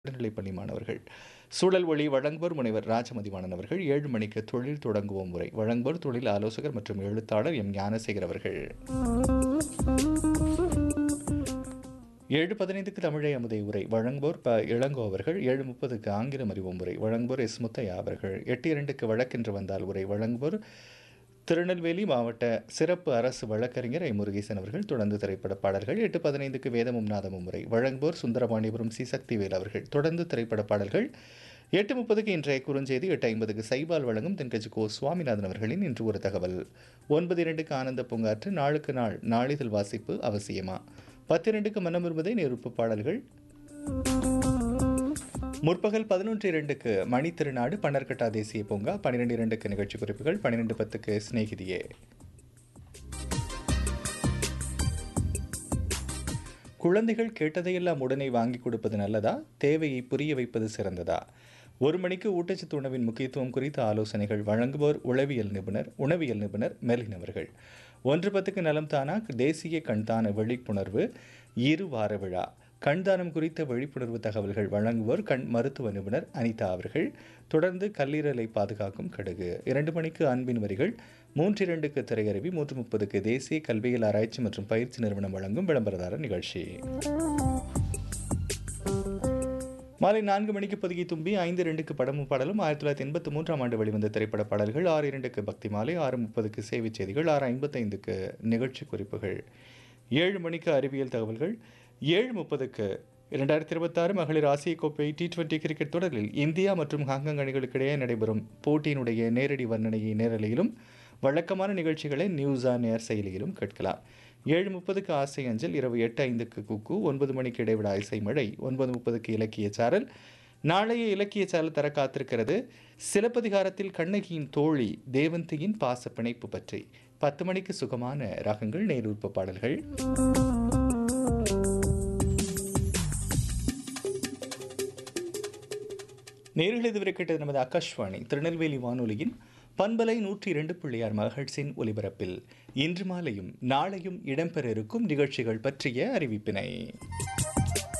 உயர்நிலைப்பள்ளி மாணவர்கள் சூழல் ஒளி வழங்குவோர் முனைவர் ராஜமதிவாணன் அவர்கள் ஏழு மணிக்கு தொழில் தொடங்குவோம் முறை வழங்குவோர் தொழில் ஆலோசகர் மற்றும் எழுத்தாளர் எம் ஞானசேகர் அவர்கள் ஏழு பதினைந்துக்கு தமிழை அமுதை உரை வழங்குவோர் ப இளங்கோ அவர்கள் ஏழு முப்பதுக்கு ஆங்கிலம் அறிவோம் உரை வழங்குவோர் எஸ் முத்தையா அவர்கள் எட்டு இரண்டுக்கு வழக்கென்று வந்தால் உரை வழங்குவோர் திருநெல்வேலி மாவட்ட சிறப்பு அரசு வழக்கறிஞர் ஐ முருகேசன் அவர்கள் தொடர்ந்து திரைப்பட பாடல்கள் எட்டு பதினைந்துக்கு வேதமும் நாதமும் முறை வழங்குவோர் சுந்தரபாண்டியபுரம் சி சக்திவேல் அவர்கள் தொடர்ந்து திரைப்பட பாடல்கள் எட்டு முப்பதுக்கு இன்றைய குறுஞ்செய்தி எட்டு ஐம்பதுக்கு சைபால் வழங்கும் தென்கட்சி கோ சுவாமிநாதன் அவர்களின் இன்று ஒரு தகவல் ஒன்பது இரண்டுக்கு ஆனந்த பூங்காற்று நாளுக்கு நாள் நாளிதழ் வாசிப்பு அவசியமா பத்து இரண்டுக்கு மனம் விரும்பதை நெருப்பு பாடல்கள் முற்பகல் பதினொன்று இரண்டுக்கு மணி திருநாடு பன்னர்கட்டா தேசிய பூங்கா பன்னிரெண்டு இரண்டுக்கு நிகழ்ச்சி குறிப்புகள் பன்னிரெண்டு பத்துக்கு சிநேகிதியே குழந்தைகள் கேட்டதையெல்லாம் உடனே வாங்கி கொடுப்பது நல்லதா தேவையை புரிய வைப்பது சிறந்ததா ஒரு மணிக்கு ஊட்டச்சத்து உணவின் முக்கியத்துவம் குறித்த ஆலோசனைகள் வழங்குவோர் உளவியல் நிபுணர் உணவியல் நிபுணர் மெலின் அவர்கள் ஒன்று பத்துக்கு நலம் தானா தேசிய கண்தான விழிப்புணர்வு இரு வார விழா கண்தானம் குறித்த விழிப்புணர்வு தகவல்கள் வழங்குவோர் கண் மருத்துவ நிபுணர் அனிதா அவர்கள் தொடர்ந்து கல்லீரலை பாதுகாக்கும் கடுகு இரண்டு மணிக்கு அன்பின் வரிகள் மூன்று இரண்டுக்கு திரையரவி மூன்று முப்பதுக்கு தேசிய கல்வியியல் ஆராய்ச்சி மற்றும் பயிற்சி நிறுவனம் வழங்கும் விளம்பரதார நிகழ்ச்சி மாலை நான்கு மணிக்கு பொதுகி தும்பி ஐந்து ரெண்டுக்கு படமும் பாடலும் ஆயிரத்தி தொள்ளாயிரத்தி எண்பத்தி மூன்றாம் ஆண்டு வெளிவந்த திரைப்பட பாடல்கள் ஆறு இரண்டுக்கு பக்தி மாலை ஆறு முப்பதுக்கு சேவைச் செய்திகள் ஆறு ஐம்பத்தைந்துக்கு நிகழ்ச்சி குறிப்புகள் ஏழு மணிக்கு அறிவியல் தகவல்கள் ஏழு முப்பதுக்கு இரண்டாயிரத்தி இருபத்தாறு மகளிர் ஆசிய கோப்பை டி டுவெண்டி கிரிக்கெட் தொடரில் இந்தியா மற்றும் ஹாங்காங் அணிகளுக்கிடையே நடைபெறும் போட்டியினுடைய நேரடி வர்ணனையை நேரலையிலும் வழக்கமான நிகழ்ச்சிகளை நியூஸ் ஆன் ஏர் செயலியிலும் கேட்கலாம் ஏழு முப்பதுக்கு ஆசை அஞ்சல் இரவு எட்டு ஐந்துக்கு குக்கு ஒன்பது மணிக்கு இடைவிடா இசை மழை ஒன்பது முப்பதுக்கு இலக்கிய சாரல் நாளைய இலக்கிய சாரல் தர காத்திருக்கிறது சிலப்பதிகாரத்தில் கண்ணகியின் தோழி தேவந்தியின் பாச பிணைப்பு பற்றி பத்து மணிக்கு சுகமான ராகங்கள் நேரூர்ப்பு பாடல்கள் நேரில் இதுவரை கேட்டது நமது ஆகாஷ்வாணி திருநெல்வேலி வானொலியின் பண்பலை நூற்றி இரண்டு புள்ளியார் மகழ்ச்சின் ஒலிபரப்பில் இன்று மாலையும் நாளையும் இடம்பெற இருக்கும் நிகழ்ச்சிகள் பற்றிய அறிவிப்பினை